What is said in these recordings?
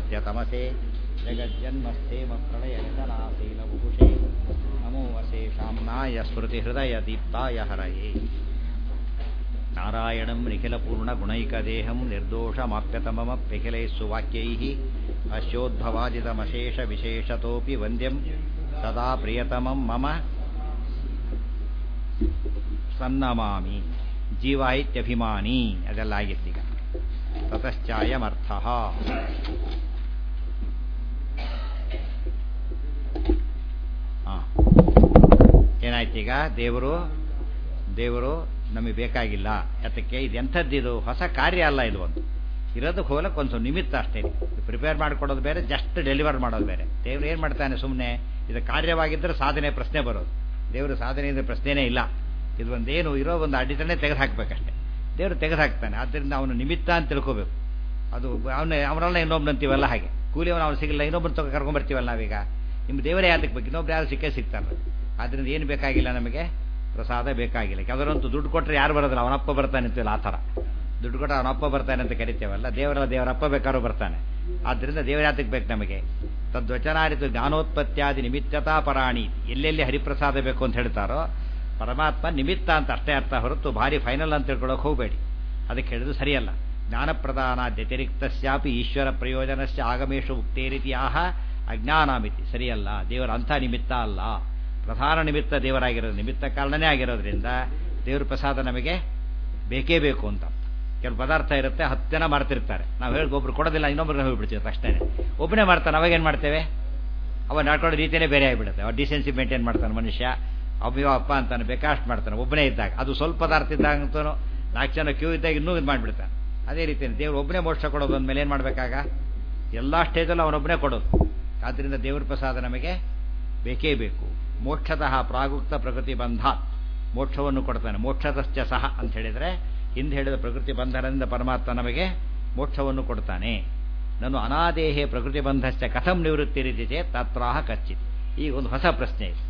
ವಿಶ್ವಸ್ಯ ತಮಸೆ ಜಗಜ್ಜನ್ಮಸ್ಥೇಮ ಪ್ರಳಯನಿತನಾಶೀಲವುಷೆ ನಮೋ ವಶೇಷಾಂನಾಯ ಸ್ಮೃತಿಹೃದಯದೀಪ್ತಾಯ ಹರಯೇ ನಾರಾಯಣಂ ನಿಖಿಲಪೂರ್ಣಗುಣೈಕದೇಹಂ ನಿರ್ದೋಷಮಾಪ್ಯತಮಮಪ್ಯಖಿಲೈः ಸುವಾಕ್ಯೈः ಅಸ್ಯೋದ್ಭವಾದಿತಮಶೇಷವಿಶೇಷತೋऽಪಿ ವಂದ್ಯಂ ಸದಾ ಪ್ರಿಯತಮಂ ಮಮ ಸನ್ನಮಾಮಿ ಜೀವ ಇತ್ಯಭಿಮಾನಿ ಅದೆಲ್ಲ ಆಗಿತ್ತೀಗ ತತಶ್ಚಾಯಮರ್ಥ ಹಾಂ ಏನಾಯ್ತೀಗ ದೇವರು ದೇವರು ನಮಗೆ ಬೇಕಾಗಿಲ್ಲ ಯಾತಕ್ಕೆ ಇದು ಎಂಥದ್ದಿದು ಹೊಸ ಕಾರ್ಯ ಅಲ್ಲ ಇದು ಒಂದು ಇರೋದಕ್ಕೆ ಹೋಗ್ಲಕ್ಕೆ ಒಂದು ಸ್ವಲ್ಪ ನಿಮಿತ್ತ ಅಷ್ಟೇ ಪ್ರಿಪೇರ್ ಮಾಡಿಕೊಡೋದು ಬೇರೆ ಜಸ್ಟ್ ಡೆಲಿವರ್ ಮಾಡೋದು ಬೇರೆ ದೇವ್ರು ಏನು ಮಾಡ್ತಾನೆ ಸುಮ್ಮನೆ ಇದು ಕಾರ್ಯವಾಗಿದ್ದರೆ ಸಾಧನೆ ಪ್ರಶ್ನೆ ಬರೋದು ದೇವರು ಸಾಧನೆ ಇದ್ರೆ ಪ್ರಶ್ನೆನೇ ಇಲ್ಲ ಇದು ಒಂದೇನು ಇರೋ ಒಂದು ಅಡಿತನೇ ತೆಗೆದು ಹಾಕ್ಬೇಕಷ್ಟೇ ದೇವರು ತೆಗೆದು ಹಾಕ್ತಾನೆ ಆದ್ದರಿಂದ ಅವನು ನಿಮಿತ್ತ ಅಂತ ತಿಳ್ಕೋಬೇಕು ಅದು ಅವನ ಅವನೆಲ್ಲ ಇನ್ನೊಬ್ಬನಂತೀವಲ್ಲ ಹಾಗೆ ಕೂಲಿಯವನು ಅವ್ನು ಸಿಗಲ್ಲ ಇನ್ನೊಬ್ಬನ ತಗೋ ಕರ್ಕೊಂಡ್ಬರ್ತೀವಲ್ಲ ನಾವೀಗ ನಿಮ್ಮ ದೇವರೇ ಯಾತಕ್ಕೆ ಬೇಕು ಇನ್ನೊಬ್ರು ಯಾರು ಸಿಕ್ಕೇ ಸಿಗ್ತಾನೆ ಆದ್ದರಿಂದ ಏನು ಬೇಕಾಗಿಲ್ಲ ನಮಗೆ ಪ್ರಸಾದ ಬೇಕಾಗಿಲ್ಲ ಕೆಲವರಂತೂ ದುಡ್ಡು ಕೊಟ್ಟರೆ ಯಾರು ಬರೋದಿಲ್ಲ ಅವನಪ್ಪ ಬರ್ತಾನೆ ಅಂತೀವಲ್ಲ ಆ ಥರ ದುಡ್ಡು ಕೊಟ್ಟರೆ ಅವನಪ್ಪ ಬರ್ತಾನೆ ಅಂತ ಕರಿತೇವಲ್ಲ ದೇವರಲ್ಲ ದೇವರಪ್ಪ ಬೇಕಾದ್ರೂ ಬರ್ತಾನೆ ಆದ್ದರಿಂದ ದೇವರ ಯಾತಕ್ಕೆ ಬೇಕು ನಮಗೆ ತದ್ವಚನಾರಿತು ಜ್ಞಾನೋತ್ಪತ್ತಿಯಾದಿ ನಿಮಿತ್ತತಾ ಪರಾಣಿ ಎಲ್ಲೆಲ್ಲಿ ಹರಿಪ್ರಸಾದ ಬೇಕು ಅಂತ ಹೇಳ್ತಾರೋ ಪರಮಾತ್ಮ ನಿಮಿತ್ತ ಅಂತ ಅಷ್ಟೇ ಅರ್ಥ ಹೊರತು ಭಾರಿ ಫೈನಲ್ ಅಂತ ತಿಳ್ಕೊಳ್ಳೋಕೆ ಹೋಗಬೇಡಿ ಅದಕ್ಕೆ ಹೇಳಿದ್ರು ಸರಿಯಲ್ಲ ಜ್ಞಾನಪ್ರದಾನ ವ್ಯತಿರಿಕ್ತಸ್ಯಾಪಿ ಈಶ್ವರ ಪ್ರಯೋಜನಸ್ಯ ಆಗಮೇಶು ಉಕ್ತೇ ರೀತಿಯಾಹ ಅಜ್ಞಾನಾಮಿತಿ ಸರಿಯಲ್ಲ ದೇವರ ಅಂಥ ನಿಮಿತ್ತ ಅಲ್ಲ ಪ್ರಧಾನ ನಿಮಿತ್ತ ದೇವರಾಗಿರೋದು ನಿಮಿತ್ತ ಕಾರಣನೇ ಆಗಿರೋದ್ರಿಂದ ದೇವ್ರ ಪ್ರಸಾದ ನಮಗೆ ಬೇಕೇ ಬೇಕು ಅಂತ ಕೆಲವು ಪದಾರ್ಥ ಇರುತ್ತೆ ಹತ್ತು ಜನ ಮಾಡ್ತಿರ್ತಾರೆ ನಾವು ಹೇಳಿ ಒಬ್ರು ಕೊಡೋದಿಲ್ಲ ಇನ್ನೊಬ್ರನ್ನ ಹೋಗ್ಬಿಡ್ತೀವಿ ಅಷ್ಟೇ ಒಬ್ಬನೇ ಮಾಡ್ತಾನೆ ಅವಾಗೇನು ಮಾಡ್ತೇವೆ ಅವ ನಡ್ಕೊಳ್ಳೋ ರೀತಿಯೇ ಬೇರೆ ಆಗಿಬಿಡುತ್ತೆ ಅವ ಡಿಸೆನ್ಸಿ ಮೇಂಟೈನ್ ಮಾಡ್ತಾನೆ ಮನುಷ್ಯ ಅಯ್ಯೋ ಅಪ್ಪ ಅಂತಾನೆ ಬೇಕಾಷ್ಟು ಮಾಡ್ತಾನೆ ಒಬ್ಬನೇ ಇದ್ದಾಗ ಅದು ಸ್ವಲ್ಪ ಪದಾರ್ಥ ಇದ್ದಾಗ ನಾಲ್ಕು ಜನ ಕ್ಯೂ ಇದ್ದಾಗ ಇನ್ನೂ ಇದು ಮಾಡಿಬಿಡ್ತಾನೆ ಅದೇ ರೀತಿ ದೇವ್ರು ಒಬ್ಬನೇ ಮೋಕ್ಷ ಕೊಡೋದು ಅಂದಮೇಲೆ ಏನು ಮಾಡಬೇಕಾಗ ಎಲ್ಲ ಸ್ಟೇಜಲ್ಲೂ ಅವನೊಬ್ಬನೇ ಕೊಡೋದು ಆದ್ದರಿಂದ ದೇವ್ರ ಪ್ರಸಾದ ನಮಗೆ ಬೇಕೇ ಬೇಕು ಮೋಕ್ಷತಃ ಪ್ರಾಗುಕ್ತ ಪ್ರಕೃತಿ ಬಂಧ ಮೋಕ್ಷವನ್ನು ಕೊಡ್ತಾನೆ ಮೋಕ್ಷದಶ್ಚ ಸಹ ಅಂತ ಹೇಳಿದರೆ ಹಿಂದೆ ಹೇಳಿದ ಪ್ರಕೃತಿ ಬಂಧನದಿಂದ ಪರಮಾತ್ಮ ನಮಗೆ ಮೋಕ್ಷವನ್ನು ಕೊಡ್ತಾನೆ ನಾನು ಅನಾದೇಹೇ ಪ್ರಕೃತಿ ಬಂಧಶ್ಚ ಕಥಂ ನಿವೃತ್ತಿ ರೀತಿ ಚೇ ತತ್ರಾಹ ಕಚ್ಚಿತ್ ಈಗ ಒಂದು ಹೊಸ ಪ್ರಶ್ನೆ ಇದೆ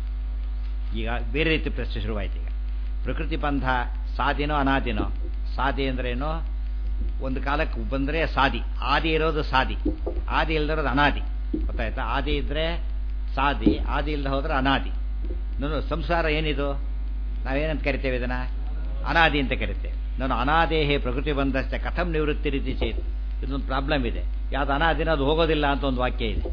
ಈಗ ಬೇರೆ ರೀತಿ ಪ್ರಶ್ನೆ ಶುರುವಾಯ್ತು ಈಗ ಪ್ರಕೃತಿ ಬಂಧ ಸಾದಿನೋ ಅನಾದಿನೋ ಸಾದಿ ಅಂದ್ರೇನು ಒಂದು ಕಾಲಕ್ಕೆ ಬಂದರೆ ಸಾದಿ ಆದಿ ಇರೋದು ಸಾದಿ ಆದಿ ಇಲ್ದಿರೋದು ಅನಾದಿ ಗೊತ್ತಾಯ್ತಾ ಆದಿ ಇದ್ರೆ ಸಾದಿ ಆದಿ ಇಲ್ಲದೆ ಹೋದ್ರೆ ಅನಾದಿ ನಾನು ಸಂಸಾರ ಏನಿದು ನಾವೇನಂತ ಕರಿತೇವೆ ಇದನ್ನ ಅನಾದಿ ಅಂತ ಕರಿತೇವೆ ನಾನು ಅನಾದೇಹೇ ಪ್ರಕೃತಿ ಬಂದಷ್ಟೇ ಕಥಂ ನಿವೃತ್ತಿ ರೀತಿ ಚೇತ್ ಇದೊಂದು ಪ್ರಾಬ್ಲಮ್ ಇದೆ ಯಾವ್ದು ಅನಾದಿನ ಅದು ಹೋಗೋದಿಲ್ಲ ಅಂತ ಒಂದು ವಾಕ್ಯ ಇದೆ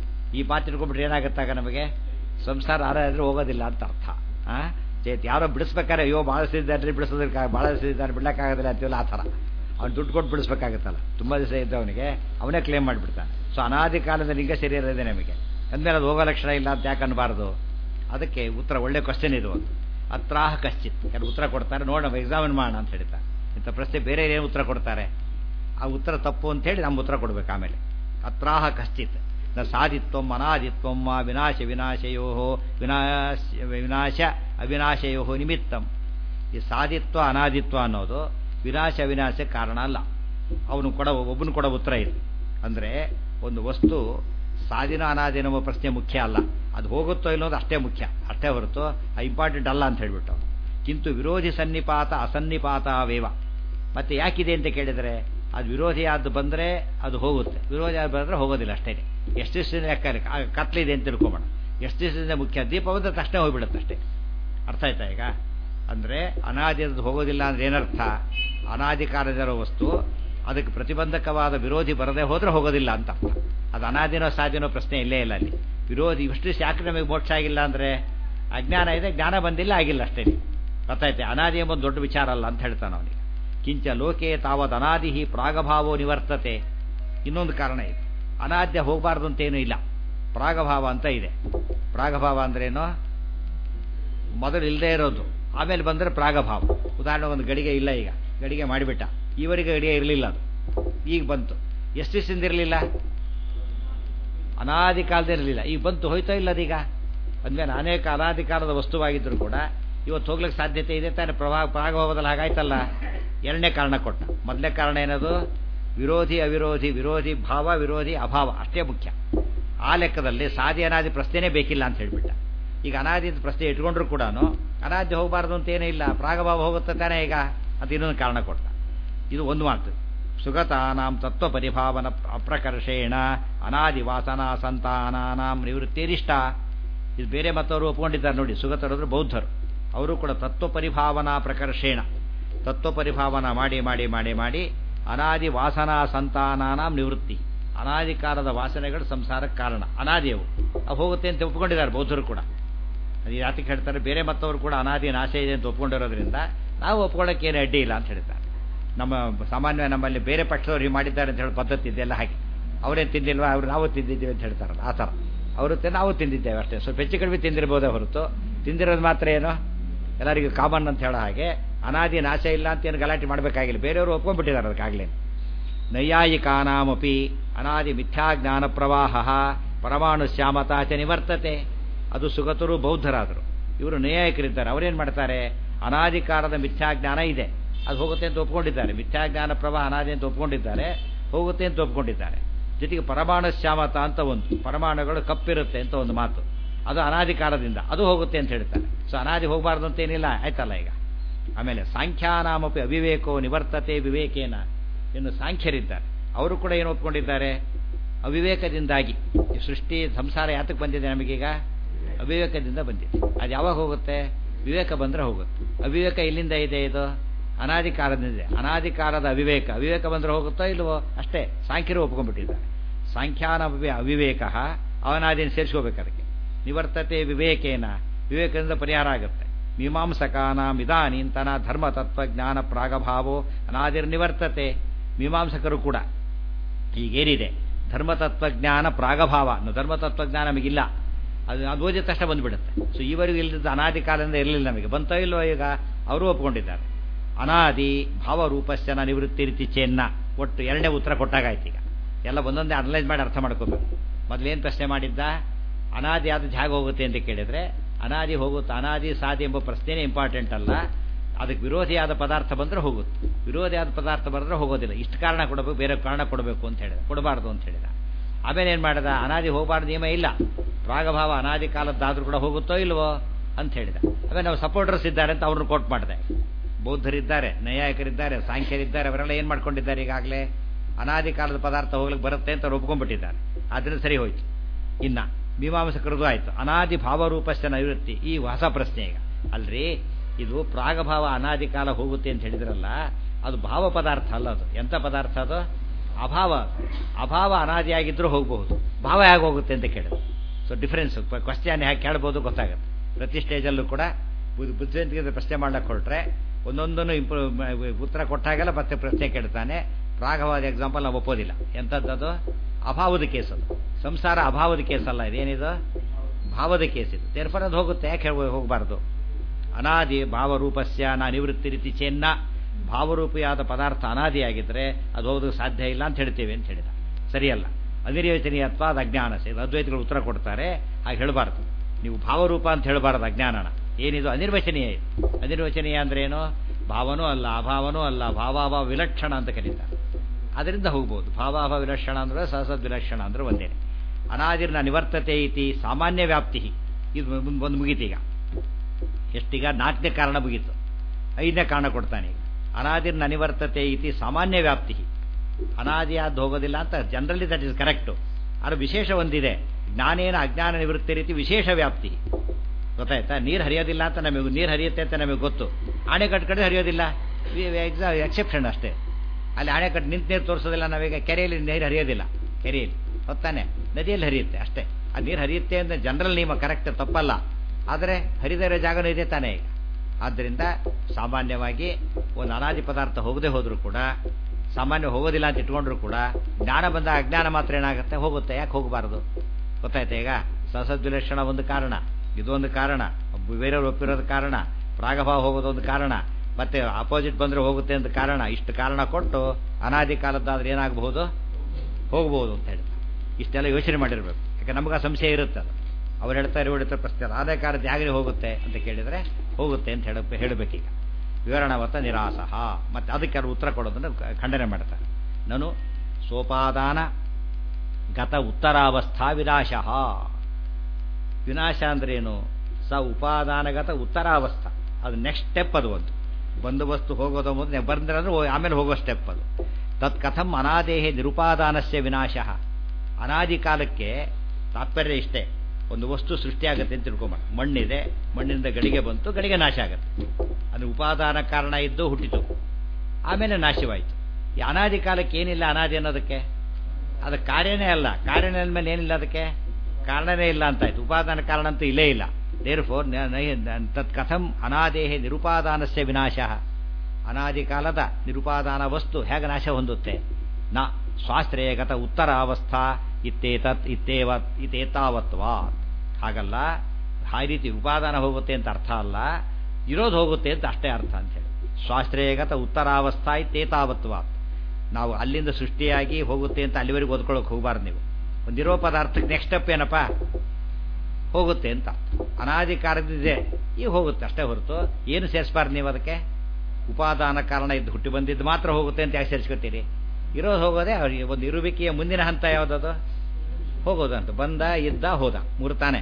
ಈ ಮಾತು ತಿಳ್ಕೊಂಡ್ಬಿಟ್ರೆ ಏನಾಗುತ್ತಾಗ ನಮಗೆ ಸಂಸಾರ ಆರಾದ್ರೆ ಹೋಗೋದಿಲ್ಲ ಅಂತ ಅರ್ಥ ಆ ಚೇತ್ ಯಾರೋ ಬಿಡಿಸ್ಬೇಕಾದ್ರೆ ಅಯ್ಯೋ ಬಾಳಿಸಿದ್ದಾರೆ ಬಿಡಿಸೋದಕ್ಕೆ ಬಾಳಿಸಿದ್ದಾರೆ ಬಿಡ್ಲಕ್ಕಾಗೋದಿಲ್ಲ ಅಂತೀವಲ್ಲ ಆ ಥರ ಅವ್ನು ದುಡ್ಡು ಕೊಟ್ಟು ಬಿಡಿಸ್ಬೇಕಾಗುತ್ತಲ್ಲ ತುಂಬ ದಿವಸ ಇದ್ದವನಿಗೆ ಅವನೇ ಕ್ಲೇಮ್ ಮಾಡಿಬಿಡ್ತಾನೆ ಸೊ ಅನಾದಿ ಕಾಲದ ಲಿಂಗ ಶರೀರ ಇದೆ ನಮಗೆ ಅಂದಮೇಲೆ ಅದು ಹೋಗೋ ಲಕ್ಷಣ ಇಲ್ಲ ಅಂತ ಯಾಕೆ ಅನ್ಬಾರ್ದು ಅದಕ್ಕೆ ಉತ್ತರ ಒಳ್ಳೆ ಕ್ವಶನ್ ಇದು ಒಂದು ಅತ್ರಾಹ ಕಶ್ಚಿತ್ ಯಾರು ಉತ್ತರ ಕೊಡ್ತಾರೆ ನೋಡೋಣ ಎಕ್ಸಾಮಿನ್ ಮಾಡೋಣ ಅಂತ ಹೇಳ್ತಾರೆ ಇಂಥ ಪ್ರಶ್ನೆ ಬೇರೆ ಏನು ಉತ್ತರ ಕೊಡ್ತಾರೆ ಆ ಉತ್ತರ ತಪ್ಪು ಅಂತ ಹೇಳಿ ನಮ್ಮ ಉತ್ತರ ಕೊಡ್ಬೇಕು ಆಮೇಲೆ ಅತ್ರಾಹ ಕಶ್ಚಿತ್ ನ ಸಾಧಿತ್ವಂ ಅನಾದಿತ್ವಂ ವಿನಾಶ ವಿನಾಶಯೋ ವಿನಾಶ ವಿನಾಶ ಅವಿನಾಶಯೋ ನಿಮಿತ್ತಂ ಈ ಸಾಧಿತ್ವ ಅನಾದಿತ್ವ ಅನ್ನೋದು ವಿನಾಶ ಅವಿನಾಶ ಕಾರಣ ಅಲ್ಲ ಅವನು ಕೊಡ ಒಬ್ಬನು ಕೊಡೋ ಉತ್ತರ ಇದು ಅಂದರೆ ಒಂದು ವಸ್ತು ಸಾಧಿನ ಅನಾದಿನ ಪ್ರಶ್ನೆ ಮುಖ್ಯ ಅಲ್ಲ ಅದು ಹೋಗುತ್ತೋ ಇಲ್ಲೋದು ಅಷ್ಟೇ ಮುಖ್ಯ ಅಷ್ಟೇ ಹೊರತು ಇಂಪಾರ್ಟೆಂಟ್ ಅಲ್ಲ ಅಂತ ಹೇಳ್ಬಿಟ್ಟು ಕಿಂತು ವಿರೋಧಿ ಸನ್ನಿಪಾತ ಅಸನ್ನಿಪಾತ ವೇವ ಮತ್ತೆ ಯಾಕಿದೆ ಅಂತ ಕೇಳಿದರೆ ಅದು ವಿರೋಧಿಯಾದ್ದು ಬಂದರೆ ಅದು ಹೋಗುತ್ತೆ ವಿರೋಧಿ ಆದ ಬಂದರೆ ಹೋಗೋದಿಲ್ಲ ಅಷ್ಟೇ ಎಷ್ಟು ದಿವಸದಿಂದ ಯಾಕೆ ಕತ್ಲಿದೆ ಅಂತ ತಿಳ್ಕೊಬೋಣ ಎಷ್ಟು ದಿವಸದಿಂದ ಮುಖ್ಯ ದೀಪ ಬಂದರೆ ತಕ್ಷಣ ಹೋಗ್ಬಿಡುತ್ತೆ ಅಷ್ಟೇ ಅರ್ಥ ಆಯ್ತಾ ಈಗ ಅಂದರೆ ಅನಾದಿದ್ದು ಹೋಗೋದಿಲ್ಲ ಅಂದ್ರೆ ಏನರ್ಥ ಅನಾದಿ ಕಾಲದಿರೋ ವಸ್ತು ಅದಕ್ಕೆ ಪ್ರತಿಬಂಧಕವಾದ ವಿರೋಧಿ ಬರದೇ ಹೋದರೆ ಹೋಗೋದಿಲ್ಲ ಅಂತ ಅರ್ಥ ಅದು ಅನಾದಿನೋ ಸಾದಿನೋ ಪ್ರಶ್ನೆ ಇಲ್ಲೇ ಇಲ್ಲ ಅಲ್ಲಿ ವಿರೋಧಿ ಇಷ್ಟು ಯಾಕೆ ನಮಗೆ ಮೋಕ್ಷ ಆಗಿಲ್ಲ ಅಂದರೆ ಅಜ್ಞಾನ ಇದೆ ಜ್ಞಾನ ಬಂದಿಲ್ಲ ಆಗಿಲ್ಲ ಅಷ್ಟೇ ಗೊತ್ತಾಯ್ತೆ ಅನಾದಿ ಎಂಬ ದೊಡ್ಡ ವಿಚಾರ ಅಲ್ಲ ಅಂತ ಹೇಳ್ತಾನೆ ಅವನಿಗೆ ಕಿಂಚ ಲೋಕೆ ತಾವದ್ ಅನಾದಿ ಪ್ರಾಗಭಾವೋ ನಿವರ್ತತೆ ಇನ್ನೊಂದು ಕಾರಣ ಇದೆ ಅನಾದ್ಯ ಹೋಗಬಾರ್ದು ಅಂತೇನೂ ಇಲ್ಲ ಪ್ರಾಗಭಾವ ಅಂತ ಇದೆ ಪ್ರಾಗಭಾವ ಅಂದ್ರೇನು ಮೊದಲು ಇಲ್ಲದೆ ಇರೋದು ಆಮೇಲೆ ಬಂದರೆ ಪ್ರಾಗಭಾವ ಉದಾಹರಣೆ ಒಂದು ಗಡಿಗೆ ಇಲ್ಲ ಈಗ ಗಡಿಗೆ ಮಾಡಿಬಿಟ್ಟ ಈವರೆಗೆ ಗಡಿಗೆ ಇರಲಿಲ್ಲ ಅದು ಈಗ ಬಂತು ಎಷ್ಟು ದಿವಸದಿಂದ ಇರಲಿಲ್ಲ ಅನಾದಿ ಕಾಲದೇ ಇರಲಿಲ್ಲ ಈಗ ಬಂತು ಹೋಯ್ತೋ ಇಲ್ಲ ಅದೀಗ ಅಂದಮೇಲೆ ಅನೇಕ ಅನಾದಿ ಕಾಲದ ವಸ್ತುವಾಗಿದ್ದರೂ ಕೂಡ ಇವತ್ತು ಹೋಗ್ಲಿಕ್ಕೆ ಸಾಧ್ಯತೆ ಇದೆ ತಾನೇ ಪ್ರಭಾ ಪ್ರಾಗಭಾವದಲ್ಲಿ ಹಾಗಾಯ್ತಲ್ಲ ಎರಡನೇ ಕಾರಣ ಕೊಟ್ಟ ಮೊದಲನೇ ಕಾರಣ ಏನದು ವಿರೋಧಿ ಅವಿರೋಧಿ ವಿರೋಧಿ ಭಾವ ವಿರೋಧಿ ಅಭಾವ ಅಷ್ಟೇ ಮುಖ್ಯ ಆ ಲೆಕ್ಕದಲ್ಲಿ ಸಾದಿ ಅನಾದಿ ಪ್ರಶ್ನೆನೇ ಬೇಕಿಲ್ಲ ಅಂತ ಹೇಳಿಬಿಟ್ಟ ಈಗ ಅನಾದಿ ಪ್ರಶ್ನೆ ಇಟ್ಕೊಂಡ್ರು ಕೂಡ ಅನಾದಿ ಹೋಗಬಾರ್ದು ಅಂತ ಏನೂ ಇಲ್ಲ ಪ್ರಾಗಭಾವ ಹೋಗುತ್ತೆ ತಾನೇ ಈಗ ಅದು ಇನ್ನೊಂದು ಕಾರಣ ಕೊಟ್ಟ ಇದು ಒಂದು ಮಾತು ಸುಗತಾನಾಂ ತತ್ವ ಪರಿಭಾವನ ಅಪ್ರಕರ್ಷೇಣ ಅನಾದಿ ವಾಸನಾ ಸಂತಾನಾನಾಂ ನಿವೃತ್ತಿರಿಷ್ಟ ಇದು ಬೇರೆ ಮತ್ತವರು ಒಪ್ಕೊಂಡಿದ್ದಾರೆ ನೋಡಿ ಸುಗತರು ಬೌದ್ಧರು ಅವರು ಕೂಡ ತತ್ವ ಪರಿಭಾವನಾ ಪ್ರಕರ್ಷೇಣ ತತ್ವ ಪರಿಭಾವನಾ ಮಾಡಿ ಮಾಡಿ ಮಾಡಿ ಮಾಡಿ ಅನಾದಿ ವಾಸನಾ ಸಂತಾನಾನಾಂ ನಿವೃತ್ತಿ ಅನಾದಿ ಕಾಲದ ವಾಸನೆಗಳು ಸಂಸಾರಕ್ಕೆ ಕಾರಣ ಅನಾದಿಯವು ಅವು ಹೋಗುತ್ತೆ ಅಂತ ಒಪ್ಕೊಂಡಿದ್ದಾರೆ ಬೌದ್ಧರು ಕೂಡ ಅದು ಯಾತಕ್ಕೆ ಹೇಳ್ತಾರೆ ಬೇರೆ ಮತ್ತವರು ಕೂಡ ಅನಾದಿ ನಾಶ ಇದೆ ಅಂತ ಒಪ್ಕೊಂಡಿರೋದ್ರಿಂದ ನಾವು ಒಪ್ಕೊಳ್ಳೋಕೆ ಏನು ಅಡ್ಡಿ ಇಲ್ಲ ಅಂತ ಹೇಳ್ತಾರೆ ನಮ್ಮ ಸಾಮಾನ್ಯ ನಮ್ಮಲ್ಲಿ ಬೇರೆ ಪಕ್ಷದವ್ರು ಹೀಗೆ ಮಾಡಿದ್ದಾರೆ ಅಂತ ಹೇಳಿ ಪದ್ಧತಿ ಇದೆಲ್ಲ ಹಾಗೆ ಅವರೇನು ತಿಂದಿಲ್ವಾ ಅವ್ರು ನಾವು ತಿಂದಿದ್ದೀವಿ ಅಂತ ಹೇಳ್ತಾರಲ್ಲ ಆ ಥರ ಅವರು ತಿಂದು ನಾವು ತಿಂದಿದ್ದೇವೆ ಅಷ್ಟೇ ಸ್ವಲ್ಪ ಹೆಚ್ಚು ಕಡಿಮೆ ತಿಂದಿರ್ಬೋದೇ ಹೊರತು ತಿಂದಿರೋದು ಮಾತ್ರ ಏನು ಎಲ್ಲರಿಗೂ ಕಾಮನ್ ಅಂತ ಹೇಳೋ ಹಾಗೆ ಅನಾದಿ ನಾಶ ಇಲ್ಲ ಅಂತ ಏನು ಗಲಾಟೆ ಮಾಡಬೇಕಾಗಿಲ್ಲ ಬೇರೆಯವರು ಒಪ್ಕೊಂಡ್ಬಿಟ್ಟಿದ್ದಾರೆ ಅದಕ್ಕಾಗಲೇ ನೈಯಾಯಿಕಾನಾಮಪಿ ಅನಾದಿ ಮಿಥ್ಯಾಜ್ಞಾನ ಪ್ರವಾಹ ಪರಮಾಣು ಶ್ಯಾಮತಾ ಚ ನಿವರ್ತತೆ ಅದು ಸುಗತರು ಬೌದ್ಧರಾದರು ಇವರು ನೈಯಾಯಿಕರಿದ್ದಾರೆ ಅವರೇನು ಮಾಡ್ತಾರೆ ಅನಾದಿ ಕಾಲದ ಮಿಥ್ಯಾಜ್ಞಾನ ಇದೆ ಅದು ಹೋಗುತ್ತೆ ಅಂತ ಒಪ್ಕೊಂಡಿದ್ದಾರೆ ಮಿಥ್ಯಾಜ್ಞಾನ ಪ್ರವಾಹ ಅನಾದಿ ಅಂತ ಒಪ್ಕೊಂಡಿದ್ದಾರೆ ಹೋಗುತ್ತೆ ಅಂತ ಒಪ್ಕೊಂಡಿದ್ದಾರೆ ಜೊತೆಗೆ ಪರಮಾಣು ಶ್ಯಾಮತ ಅಂತ ಒಂದು ಪರಮಾಣುಗಳು ಕಪ್ಪಿರುತ್ತೆ ಅಂತ ಒಂದು ಮಾತು ಅದು ಅನಾದಿ ಕಾಲದಿಂದ ಅದು ಹೋಗುತ್ತೆ ಅಂತ ಹೇಳ್ತಾರೆ ಸೊ ಅನಾದಿ ಹೋಗಬಾರ್ದು ಅಂತ ಏನಿಲ್ಲ ಆಯ್ತಲ್ಲ ಈಗ ಆಮೇಲೆ ಸಾಂಖ್ಯಾನಾಮಪಿ ಅವಿವೇಕೋ ನಿವರ್ತತೆ ವಿವೇಕೇನ ಇನ್ನು ಸಾಂಖ್ಯರಿದ್ದಾರೆ ಅವರು ಕೂಡ ಏನು ಒಪ್ಕೊಂಡಿದ್ದಾರೆ ಅವಿವೇಕದಿಂದಾಗಿ ಈ ಸೃಷ್ಟಿ ಸಂಸಾರ ಯಾತಕ್ಕೆ ಬಂದಿದೆ ನಮಗೀಗ ಅವಿವೇಕದಿಂದ ಬಂದಿದೆ ಅದು ಯಾವಾಗ ಹೋಗುತ್ತೆ ವಿವೇಕ ಬಂದರೆ ಹೋಗುತ್ತೆ ಅವಿವೇಕ ಇಲ್ಲಿಂದ ಇದೆ ಇದು ಅನಾದಿ ಕಾಲದಿಂದ ಇದೆ ಅನಾದಿ ಕಾಲದ ಅವಿವೇಕ ಅವಿವೇಕ ಬಂದರೆ ಹೋಗುತ್ತೋ ಇಲ್ವೋ ಅಷ್ಟೇ ಸಾಂಖ್ಯರು ಒಪ್ಕೊಂಡ್ಬಿಟ್ಟಿದ್ದಾರೆ ಸಾಂಖ್ಯಾನ ಅವಿವೇಕ ಅವನಾದಿನ ಸೇರಿಸ್ಕೋಬೇಕು ಅದಕ್ಕೆ ನಿವರ್ತತೆ ವಿವೇಕೇನ ವಿವೇಕದಿಂದ ಪರಿಹಾರ ಆಗುತ್ತೆ ಮೀಮಾಂಸಕಾನಾಂ ಇದಾನೀಂತನ ಧರ್ಮ ತತ್ವಜ್ಞಾನ ಪ್ರಾಗಭಾವೋ ಅನಾದಿರ್ನಿವರ್ತತೆ ಮೀಮಾಂಸಕರು ಕೂಡ ಈಗೇನಿದೆ ಧರ್ಮತತ್ವಜ್ಞಾನ ಪ್ರಾಗಭಾವ ಅನ್ನೋ ಧರ್ಮತತ್ವಜ್ಞಾನ ನಮಗಿಲ್ಲ ಅದು ಅದು ಓದಿದ ತಕ್ಷಣ ಬಂದುಬಿಡುತ್ತೆ ಸೊ ಈವರೆಗೂ ಇಲ್ಲದ ಅನಾದಿ ಕಾಲದಿಂದ ಇರಲಿಲ್ಲ ನಮಗೆ ಬಂತೋ ಇಲ್ಲೋ ಈಗ ಅವರು ಒಪ್ಕೊಂಡಿದ್ದಾರೆ ಅನಾದಿ ಭಾವರೂಪಸ್ಯನ ನಿವೃತ್ತಿ ರೀತಿ ಚೇನ್ನ ಒಟ್ಟು ಎರಡನೇ ಉತ್ತರ ಕೊಟ್ಟಾಗಾಯ್ತು ಈಗ ಎಲ್ಲ ಒಂದೊಂದೇ ಅನಲೈಸ್ ಮಾಡಿ ಅರ್ಥ ಮಾಡ್ಕೋಬೇಕು ಮೊದಲೇನು ಪ್ರಶ್ನೆ ಮಾಡಿದ್ದ ಅನಾದಿ ಆದ ಜಾಗ ಹೋಗುತ್ತೆ ಅಂತ ಕೇಳಿದರೆ ಅನಾದಿ ಹೋಗುತ್ತೆ ಅನಾದಿ ಸಾದಿ ಎಂಬ ಪ್ರಶ್ನೆನೇ ಇಂಪಾರ್ಟೆಂಟ್ ಅಲ್ಲ ಅದಕ್ಕೆ ವಿರೋಧಿಯಾದ ಪದಾರ್ಥ ಬಂದರೆ ಹೋಗುತ್ತೆ ವಿರೋಧಿಯಾದ ಪದಾರ್ಥ ಬಂದರೆ ಹೋಗೋದಿಲ್ಲ ಇಷ್ಟು ಕಾರಣ ಕೊಡಬೇಕು ಬೇರೆ ಕಾರಣ ಕೊಡಬೇಕು ಅಂತ ಹೇಳಿದ ಕೊಡಬಾರ್ದು ಅಂತ ಹೇಳಿದ ಆಮೇಲೆ ಏನು ಮಾಡಿದ ಅನಾದಿ ಹೋಗಬಾರ್ದು ನಿಯಮ ಇಲ್ಲ ಪ್ರಾಗಭಾವ ಅನಾದಿ ಕಾಲದ್ದಾದ್ರೂ ಕೂಡ ಹೋಗುತ್ತೋ ಇಲ್ವೋ ಅಂತ ಹೇಳಿದ ಆಮೇಲೆ ನಾವು ಸಪೋರ್ಟರ್ಸ್ ಇದ್ದಾರೆ ಅಂತ ಅವ್ರನ್ನ ಕೋಟ್ ಮಾಡಿದೆ ಬೌದ್ಧರಿದ್ದಾರೆ ನೈಯಾಯಿಕರಿದ್ದಾರೆ ಸಾಂಖ್ಯರಿದ್ದಾರೆ ಅವರೆಲ್ಲ ಏನು ಮಾಡ್ಕೊಂಡಿದ್ದಾರೆ ಈಗಾಗಲೇ ಅನಾದಿ ಕಾಲದ ಪದಾರ್ಥ ಹೋಗ್ಲಿಕ್ಕೆ ಬರುತ್ತೆ ಅಂತ ಅವ್ರು ಒಪ್ಕೊಂಡ್ಬಿಟ್ಟಿದ್ದಾರೆ ಆದ್ದರಿಂದ ಸರಿ ಹೋಯ್ತು ಇನ್ನ ಮೀಮಾಂಸಕರದು ಆಯಿತು ಅನಾದಿ ಭಾವರೂಪಸ್ಥ ನೈವೃತ್ತಿ ಈ ಹೊಸ ಪ್ರಶ್ನೆ ಈಗ ಅಲ್ರಿ ಇದು ಪ್ರಾಗಭಾವ ಅನಾದಿ ಕಾಲ ಹೋಗುತ್ತೆ ಅಂತ ಹೇಳಿದ್ರಲ್ಲ ಅದು ಭಾವ ಪದಾರ್ಥ ಅಲ್ಲ ಅದು ಎಂಥ ಪದಾರ್ಥ ಅದು ಅಭಾವ ಅಭಾವ ಅನಾದಿಯಾಗಿದ್ದರೂ ಹೋಗಬಹುದು ಭಾವ ಹೇಗೆ ಹೋಗುತ್ತೆ ಅಂತ ಕೇಳಿದ್ರು ಸೊ ಡಿಫ್ರೆನ್ಸ್ ಕ್ವಶನ್ ಹೇಗೆ ಕೇಳ್ಬೋದು ಗೊತ್ತಾಗುತ್ತೆ ಪ್ರತಿ ಸ್ಟೇಜಲ್ಲೂ ಕೂಡ ಬುದ್ಧಿವಂತಿಕೆ ಪ್ರಶ್ನೆ ಮಾಡಕ್ಕೆ ಹೊರಟ್ರೆ ಒಂದೊಂದನ್ನು ಇಂಪ್ರೂ ಉತ್ತರ ಕೊಟ್ಟಾಗೆಲ್ಲ ಮತ್ತೆ ಪ್ರಶ್ನೆ ಕೇಳ್ತಾನೆ ಪ್ರಾಗವಾದ ಎಕ್ಸಾಂಪಲ್ ನಾವು ಒಪ್ಪೋದಿಲ್ಲ ಎಂಥದ್ದದು ಅಭಾವದ ಕೇಸ್ ಅದು ಸಂಸಾರ ಅಭಾವದ ಕೇಸ್ ಅಲ್ಲ ಇದೇನಿದು ಭಾವದ ಕೇಸ್ ಇದು ದೇರ್ಫರ್ ಅದು ಹೋಗುತ್ತೆ ಯಾಕೆ ಹೋಗಬಾರ್ದು ಅನಾದಿ ಭಾವರೂಪಸ್ಯ ನಾ ನಿವೃತ್ತಿ ರೀತಿ ಚೆನ್ನ ಭಾವರೂಪಿಯಾದ ಪದಾರ್ಥ ಅನಾದಿಯಾಗಿದ್ದರೆ ಅದು ಹೋಗೋದಕ್ಕೆ ಸಾಧ್ಯ ಇಲ್ಲ ಅಂತ ಹೇಳ್ತೇವೆ ಅಂತ ಹೇಳಿದ ಸರಿಯಲ್ಲ ಅನಿರ್ಯೋಚನೀಯ ಅಥವಾ ಅದು ಅಜ್ಞಾನ ಇದು ಅದ್ವೈತಗಳು ಉತ್ತರ ಕೊಡ್ತಾರೆ ಹಾಗೆ ಹೇಳಬಾರ್ದು ನೀವು ಭಾವರೂಪ ಅಂತ ಹೇಳಬಾರ್ದು ಅಜ್ಞಾನನ ಏನಿದು ಅನಿರ್ವಚನೀಯ ಇದು ಅನಿರ್ವಚನೀಯ ಅಂದ್ರೆ ಏನು ಭಾವನೂ ಅಲ್ಲ ಅಭಾವನೂ ಅಲ್ಲ ಭಾವಾಭಾವ ವಿಲಕ್ಷಣ ಅಂತ ಕರೀತಾರೆ ಅದರಿಂದ ಹೋಗ್ಬೋದು ಭಾವಾಭಾವ ವಿಲಕ್ಷಣ ಅಂದ್ರೆ ಸಹಸದ್ ವಿಲಕ್ಷಣ ಅಂದ್ರೆ ಒಂದೇನೆ ಅನಾದಿರ್ನ ನಿವರ್ತತೆ ಇತಿ ಸಾಮಾನ್ಯ ವ್ಯಾಪ್ತಿ ಇದು ಒಂದು ಮುಗೀತೀಗ ಎಷ್ಟೀಗ ನಾಲ್ಕನೇ ಕಾರಣ ಮುಗೀತು ಐದನೇ ಕಾರಣ ಕೊಡ್ತಾನೆ ಈಗ ಅನಾದಿರ್ನ ಅನಿವರ್ತತೆ ಇತಿ ಸಾಮಾನ್ಯ ವ್ಯಾಪ್ತಿ ಅನಾದಿಯಾದ ಹೋಗೋದಿಲ್ಲ ಅಂತ ಜನರಲಿ ದಟ್ ಇಸ್ ಕರೆಕ್ಟು ಆದರೆ ವಿಶೇಷ ಒಂದಿದೆ ಜ್ಞಾನೇನ ಅಜ್ಞಾನ ನಿವೃತ್ತಿ ರೀತಿ ವಿಶೇಷ ವ್ಯಾಪ್ತಿ ಗೊತ್ತಾಯ್ತಾ ನೀರು ಹರಿಯೋದಿಲ್ಲ ಅಂತ ನಮಗೆ ನೀರು ಹರಿಯುತ್ತೆ ಅಂತ ನಮಗೆ ಗೊತ್ತು ಆಣೆಕಟ್ಟು ಕಡೆ ಹರಿಯೋದಿಲ್ಲ ಎಕ್ಸೆಪ್ಷನ್ ಅಷ್ಟೇ ಅಲ್ಲಿ ಆಣೆಕಟ್ಟು ನಿಂತು ನೀರು ತೋರಿಸೋದಿಲ್ಲ ನಾವೀಗ ಕೆರೆಯಲ್ಲಿ ನೀರು ಹರಿಯೋದಿಲ್ಲ ಕೆರೆಯಲ್ಲಿ ಹೊತ್ತಾನೆ ನದಿಯಲ್ಲಿ ಹರಿಯುತ್ತೆ ಅಷ್ಟೇ ಆ ನೀರು ಹರಿಯುತ್ತೆ ಅಂತ ಜನರಲ್ ನಿಯಮ ಕರೆಕ್ಟ್ ತಪ್ಪಲ್ಲ ಆದರೆ ಹರಿದ ಇರೋ ಜಾಗನೂ ಇದೆ ತಾನೇ ಈಗ ಆದ್ದರಿಂದ ಸಾಮಾನ್ಯವಾಗಿ ಒಂದು ಅನಾದಿ ಪದಾರ್ಥ ಹೋಗದೆ ಹೋದರೂ ಕೂಡ ಸಾಮಾನ್ಯ ಹೋಗೋದಿಲ್ಲ ಅಂತ ಇಟ್ಕೊಂಡ್ರು ಕೂಡ ಜ್ಞಾನ ಬಂದ ಅಜ್ಞಾನ ಮಾತ್ರ ಏನಾಗುತ್ತೆ ಹೋಗುತ್ತೆ ಯಾಕೆ ಹೋಗಬಾರ್ದು ಗೊತ್ತಾಯ್ತಾ ಈಗ ಸಸದ್ವಿಲಕ್ಷಣ ಒಂದು ಕಾರಣ ಇದೊಂದು ಕಾರಣ ಬೇರೆಯವ್ರು ಒಪ್ಪಿರೋದು ಕಾರಣ ಪ್ರಾಗಭಾವ ಹೋಗೋದೊಂದು ಕಾರಣ ಮತ್ತೆ ಅಪೋಸಿಟ್ ಬಂದರೆ ಹೋಗುತ್ತೆ ಅಂತ ಕಾರಣ ಇಷ್ಟು ಕಾರಣ ಕೊಟ್ಟು ಅನಾದಿ ಕಾಲದ್ದಾದ್ರೆ ಏನಾಗಬಹುದು ಹೋಗ್ಬೋದು ಅಂತ ಹೇಳ್ತಾರೆ ಇಷ್ಟೆಲ್ಲ ಯೋಚನೆ ಮಾಡಿರ್ಬೇಕು ಯಾಕೆ ನಮಗೆ ಆ ಸಂಶಯ ಇರುತ್ತೆ ಅದು ಅವ್ರು ಹೇಳ್ತಾರೆ ಹೊಡಿತಾರೆ ಪ್ರಶ್ನೆ ಅಲ್ಲ ಆದಾಯ ಕಾಲದ ಯಾಗಲಿ ಹೋಗುತ್ತೆ ಅಂತ ಕೇಳಿದರೆ ಹೋಗುತ್ತೆ ಅಂತ ಹೇಳ ಹೇಳಬೇಕೀಗ ವಿವರಣವತ್ತ ನಿರಾಸಹ ಮತ್ತೆ ಅದಕ್ಕೆ ಅವರು ಉತ್ತರ ಕೊಡೋದನ್ನು ಖಂಡನೆ ಮಾಡ್ತಾರೆ ನಾನು ಸೋಪಾದಾನ ಗತ ಉತ್ತರಾವಸ್ಥಾ ವಿನಾಶ ವಿನಾಶ ಅಂದ್ರೇನು ಸ ಉಪಾದಾನಗತ ಉತ್ತರಾವಸ್ಥ ಅದು ನೆಕ್ಸ್ಟ್ ಸ್ಟೆಪ್ ಅದು ಒಂದು ಬಂದು ವಸ್ತು ಹೋಗೋದು ಮೊದಲು ಬಂದ್ರೆ ಅಂದ್ರೆ ಆಮೇಲೆ ಹೋಗೋ ಸ್ಟೆಪ್ ಅದು ತತ್ ಕಥಂ ಅನಾದೇಹೆ ನಿರುಪಾದಾನಸ್ಯ ವಿನಾಶ ಅನಾದಿ ಕಾಲಕ್ಕೆ ತಾತ್ಪರ್ಯ ಇಷ್ಟೇ ಒಂದು ವಸ್ತು ಸೃಷ್ಟಿಯಾಗುತ್ತೆ ಅಂತ ತಿಳ್ಕೊಂಬ ಮಣ್ಣಿದೆ ಮಣ್ಣಿನಿಂದ ಗಡಿಗೆ ಬಂತು ಗಡಿಗೆ ನಾಶ ಆಗುತ್ತೆ ಅದು ಉಪಾದಾನ ಕಾರಣ ಇದ್ದು ಹುಟ್ಟಿತು ಆಮೇಲೆ ನಾಶವಾಯಿತು ಈ ಅನಾದಿ ಕಾಲಕ್ಕೆ ಏನಿಲ್ಲ ಅನಾದಿ ಅನ್ನೋದಕ್ಕೆ ಅದಕ್ಕೆ ಕಾರ್ಯನೇ ಅಲ್ಲ ಕಾರ್ಯನೇ ಮೇಲೆ ಏನಿಲ್ಲ ಅದಕ್ಕೆ ಕಾರಣನೇ ಇಲ್ಲ ಅಂತಾಯ್ತು ಉಪಾದಾನ ಕಾರಣ ಅಂತೂ ಇಲ್ಲೇ ಇಲ್ಲ ದೇರ್ ಫೋರ್ ತತ್ ಕಥಂ ಅನಾದೇಹೆ ನಿರುಪಾದಾನಸ್ಯ ವಿನಾಶ ಅನಾದಿ ಕಾಲದ ನಿರುಪಾದಾನ ವಸ್ತು ಹೇಗೆ ನಾಶ ಹೊಂದುತ್ತೆ ನ ಸ್ವಾಶ್ರಯಗತ ಉತ್ತರ ಅವಸ್ಥಾ ಇತ್ತೇತತ್ ಇತ್ತೇವ ಇತೇತಾವತ್ವಾ ಹಾಗಲ್ಲ ಆ ರೀತಿ ಉಪಾದಾನ ಹೋಗುತ್ತೆ ಅಂತ ಅರ್ಥ ಅಲ್ಲ ಇರೋದು ಹೋಗುತ್ತೆ ಅಂತ ಅಷ್ಟೇ ಅರ್ಥ ಅಂತ ಹೇಳಿ ಸ್ವಾಶ್ರಯಗತ ಉತ್ತರಾವಸ್ಥಾ ಇತ್ತೇತಾವತ್ವಾ ನಾವು ಅಲ್ಲಿಂದ ಸೃಷ್ಟಿಯಾಗಿ ಹೋಗುತ್ತೆ ಅಂತ ಅಲ್ಲಿವರೆಗೂ ಓದ್ಕೊಳ್ಳೋಕೆ ಹೋಗಬಾರ್ದು ನೀವು ಒಂದಿರೋ ಪದಾರ್ಥಕ್ಕೆ ನೆಕ್ಸ್ಟ್ ಸ್ಟೆಪ್ ಏನಪ್ಪ ಹೋಗುತ್ತೆ ಅಂತ ಅನಾದಿ ಕಾರಣದಿದೆ ಈಗ ಹೋಗುತ್ತೆ ಅಷ್ಟೇ ಹೊರತು ಏನು ಸೇರಿಸಬಾರ್ದು ನೀವು ಅದಕ್ಕೆ ಉಪಾದಾನ ಕಾರಣ ಇದ್ದು ಹುಟ್ಟಿ ಬಂದಿದ್ದು ಮಾತ್ರ ಹೋಗುತ್ತೆ ಅಂತ ಯಾಕೆ ಸೇರಿಸ್ಕೊತೀರಿ ಇರೋದು ಹೋಗೋದೇ ಅವ್ರಿಗೆ ಒಂದು ಇರುವಿಕೆಯ ಮುಂದಿನ ಹಂತ ಯಾವುದದು ಹೋಗೋದು ಅಂತ ಬಂದ ಇದ್ದ ಹೋದ ಮೂರು ತಾನೆ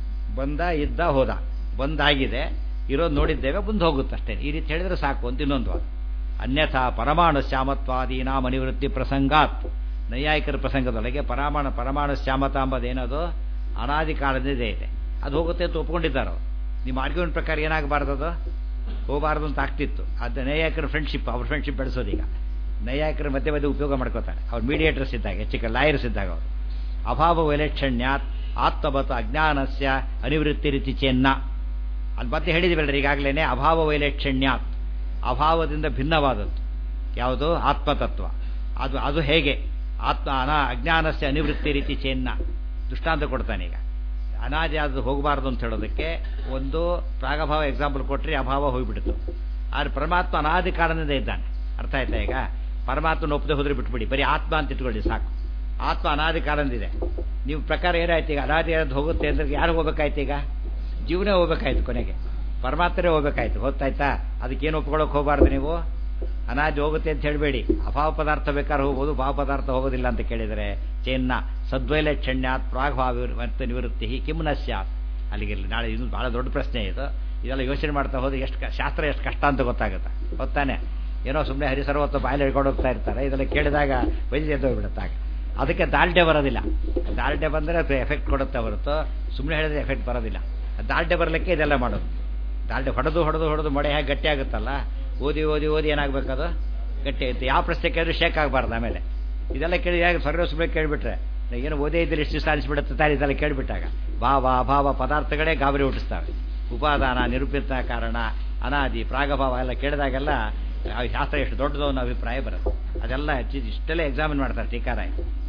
ಬಂದ ಇದ್ದ ಹೋದ ಬಂದಾಗಿದೆ ಇರೋದು ನೋಡಿದ್ದೇವೆ ಮುಂದೆ ಹೋಗುತ್ತೆ ಅಷ್ಟೇ ಈ ರೀತಿ ಹೇಳಿದ್ರೆ ಸಾಕು ಅಂತ ಇನ್ನೊಂದು ವಾದ ಅನ್ಯಥಾ ಪರಮಾಣು ಶ್ಯಾಮತ್ವಾದೀನ ಮನಿವೃತ್ತಿ ಪ್ರಸಂಗಾತ್ ನೈಯಾಯಿಕರ ಪ್ರಸಂಗದೊಳಗೆ ಪರಮಾಣು ಪರಮಾಣು ಶ್ಯಾಮತ ಎಂಬುದೇನದು ಅನಾದಿ ಕಾಲದಿಂದ ಇದೆ ಅದು ಹೋಗುತ್ತೆ ಅಂತ ಒಪ್ಕೊಂಡಿದ್ದಾರೆ ನಿಮ್ಮ ಆರ್ಗ್ಯುಮೆಂಟ್ ಪ್ರಕಾರ ಏನಾಗಬಾರ್ದು ಅದು ಹೋಗಬಾರ್ದು ಅಂತ ಆಗ್ತಿತ್ತು ಅದು ನೈಯಾಯಿಕರ ಫ್ರೆಂಡ್ಶಿಪ್ ಅವ್ರ ಫ್ರೆಂಡ್ಶಿಪ್ ಬೆಳೆಸೋದೀಗ ನೈಯಾಯಿಕರ ಮಧ್ಯೆ ಮಧ್ಯೆ ಉಪಯೋಗ ಮಾಡ್ಕೋತಾರೆ ಅವ್ರು ಮೀಡಿಯೇಟರ್ಸ್ ಇದ್ದಾಗ ಹೆಚ್ಚಿಗೆ ಲಾಯರ್ಸ್ ಇದ್ದಾಗ ಅವರು ಅಭಾವ ವೈಲಕ್ಷಣ್ಯಾತ್ ಆತ್ಮಬತ ಅಜ್ಞಾನಸ್ಯ ಅನಿವೃತ್ತಿ ರೀತಿ ಚೆನ್ನ ಅದು ಮತ್ತೆ ಹೇಳಿದಿವಲ್ರಿ ಈಗಾಗಲೇ ಅಭಾವ ವೈಲಕ್ಷಣ್ಯಾತ್ ಅಭಾವದಿಂದ ಭಿನ್ನವಾದದ್ದು ಯಾವುದು ಆತ್ಮತತ್ವ ಅದು ಅದು ಹೇಗೆ ಆತ್ಮ ಅನಾ ಅಜ್ಞಾನಸ್ಯ ಅನಿವೃತ್ತಿ ರೀತಿ ಚೆನ್ನ ದೃಷ್ಟಾಂತ ಕೊಡ್ತಾನೆ ಈಗ ಅನಾದಿ ಅದು ಹೋಗಬಾರ್ದು ಅಂತ ಹೇಳೋದಕ್ಕೆ ಒಂದು ಪ್ರಾಗಭಾವ ಎಕ್ಸಾಂಪಲ್ ಕೊಟ್ಟರೆ ಅಭಾವ ಹೋಗಿಬಿಡ್ತು ಆದ್ರೆ ಪರಮಾತ್ಮ ಅನಾದಿ ಕಾರಣದಿಂದ ಇದ್ದಾನೆ ಅರ್ಥ ಆಯ್ತಾ ಈಗ ಪರಮಾತ್ಮನ ಒಪ್ಪದೆ ಹೋದ್ರೆ ಬಿಟ್ಬಿಡಿ ಬರೀ ಆತ್ಮ ಅಂತ ಇಟ್ಕೊಳ್ಳಿ ಸಾಕು ಆತ್ಮ ಅನಾದಿ ಕಾರಣದಿದೆ ನೀವು ಪ್ರಕಾರ ಏನಾಯ್ತು ಈಗ ಅನಾದಿ ಅದು ಹೋಗುತ್ತೆ ಅಂದ್ರೆ ಯಾರು ಹೋಗ್ಬೇಕಾಯ್ತು ಈಗ ಜೀವನೇ ಹೋಗ್ಬೇಕಾಯ್ತು ಕೊನೆಗೆ ಪರಮಾತ್ಮರೇ ಹೋಗ್ಬೇಕಾಯ್ತು ಗೊತ್ತಾಯ್ತಾ ಅದಕ್ಕೇನು ಒಪ್ಕೊಳ್ಳೋಕೆ ಹೋಗಬಾರ್ದು ನೀವು ಅನಾದಿ ಹೋಗುತ್ತೆ ಅಂತ ಹೇಳಬೇಡಿ ಅಭಾವ ಪದಾರ್ಥ ಬೇಕಾದ್ರೆ ಹೋಗ್ಬೋದು ಭಾವ ಪದಾರ್ಥ ಹೋಗೋದಿಲ್ಲ ಅಂತ ಕೇಳಿದರೆ ಚೇನ್ನ ಸದ್ವೈಲಕ್ಷಣ್ಯಾತ್ ಪ್ರಾಗ್ಭಾವ ಮತ್ತು ನಿವೃತ್ತಿ ಕಿಮ್ನ ಸ್ಯಾತ್ ಅಲ್ಲಿಗೆ ನಾಳೆ ಇನ್ನು ಬಹಳ ದೊಡ್ಡ ಪ್ರಶ್ನೆ ಇದು ಇದೆಲ್ಲ ಯೋಚನೆ ಮಾಡ್ತಾ ಹೋದ್ರೆ ಎಷ್ಟು ಶಾಸ್ತ್ರ ಎಷ್ಟು ಕಷ್ಟ ಅಂತ ಗೊತ್ತಾಗುತ್ತೆ ಗೊತ್ತಾನೆ ಏನೋ ಸುಮ್ಮನೆ ಹರಿಸರ್ವತ್ತು ಬಾಯಲ್ಲಿ ಹಿಡ್ಕೊಂಡು ಹೋಗ್ತಾ ಇರ್ತಾರೆ ಇದೆಲ್ಲ ಕೇಳಿದಾಗ ವೈದ್ಯ ಎದ್ದೋಗ್ಬಿಡುತ್ತಾಗ ಅದಕ್ಕೆ ದಾಲ್ಡೆ ಬರೋದಿಲ್ಲ ದಾಲ್ಡೆ ಬಂದರೆ ಅದು ಎಫೆಕ್ಟ್ ಕೊಡುತ್ತೆ ಹೊರತು ಸುಮ್ಮನೆ ಹೇಳಿದ್ರೆ ಎಫೆಕ್ಟ್ ಬರೋದಿಲ್ಲ ದಾಲ್ಡೆ ಬರಲಿಕ್ಕೆ ಇದೆಲ್ಲ ಮಾಡೋದು ದಾಲ್ಡೆ ಹೊಡೆದು ಹೊಡೆದು ಹೊಡೆದು ಮೊಡೆ ಹೇಗೆ ಗಟ್ಟಿ ಆಗುತ್ತಲ್ಲ ಓದಿ ಓದಿ ಓದಿ ಏನಾಗಬೇಕದು ಗಟ್ಟಿ ಆಗುತ್ತೆ ಯಾವ ಪ್ರಶ್ನೆ ಕೇಳಿದ್ರು ಶೇಕ್ ಆಗಬಾರ್ದು ಆಮೇಲೆ ಇದೆಲ್ಲ ಕೇಳಿ ಹೇಗೆ ಸರ್ವ ಸುಮ್ಮನೆ ಕೇಳಿಬಿಟ್ರೆ ಏನು ಓದೇ ಇದ್ದರೆ ಎಷ್ಟು ಸಾಧಿಸಿಬಿಡುತ್ತೆ ತಾನೆ ಇದೆಲ್ಲ ಕೇಳಿಬಿಟ್ಟಾಗ ಭಾವ ಅಭಾವ ಪದಾರ್ಥಗಳೇ ಗಾಬರಿ ಹುಟ್ಟಿಸ್ತವೆ ಉಪಾದಾನ ನಿರೂಪಿತ ಕಾರಣ ಅನಾದಿ ಪ್ರಾಗಭಾವ ಎಲ್ಲ ಕೇಳಿದಾಗೆಲ್ಲ ಶಾಸ್ತ್ರ ಎಷ್ಟು ದೊಡ್ಡದು ಅನ್ನೋ ಅಭಿಪ್ರಾಯ ಬರುತ್ತೆ ಅದೆಲ್ಲ ಇಷ್ಟೆಲ್ಲ ಎಕ್ಸಾಮಿನ್ ಮಾಡ್ತಾರೆ ಟೀಕಾರಾಯ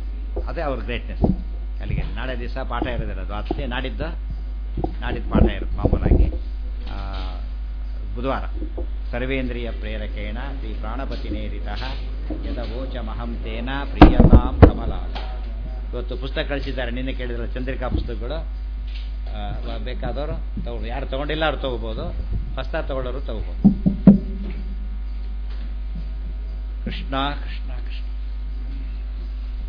ಅದೇ ಅವ್ರ ಗ್ರೇಟ್ನೆಸ್ ಅಲ್ಲಿಗೆ ನಾಳೆ ದಿವಸ ಪಾಠ ಇರೋದಿಲ್ಲ ಅದು ಅಷ್ಟೇ ನಾಡಿದ್ದು ನಾಡಿದ್ದು ಪಾಠ ಇರುತ್ತೆ ಮಾಮೂಲಾಗಿ ಬುಧವಾರ ಸರ್ವೇಂದ್ರಿಯ ಪ್ರೇರಕೇಣ ಶ್ರೀ ಪ್ರಾಣಪತಿನೇರಿತ ಯದವೋಚ ಮಹಂ ತೇನ ಪ್ರಿಯತಾಂ ಕಮಲ ಇವತ್ತು ಪುಸ್ತಕ ಕಳಿಸಿದ್ದಾರೆ ನಿನ್ನೆ ಕೇಳಿದ್ರೆ ಚಂದ್ರಿಕಾ ಪುಸ್ತಕಗಳು ಬೇಕಾದವರು ತಗೊಂಡು ಯಾರು ತಗೊಂಡಿಲ್ಲ ಅವ್ರು ತಗೋಬೋದು ಹೊಸ ತಗೊಳ್ಳೋರು ತಗೋಬೋದು ಕೃಷ್ಣ ಕೃಷ್ಣ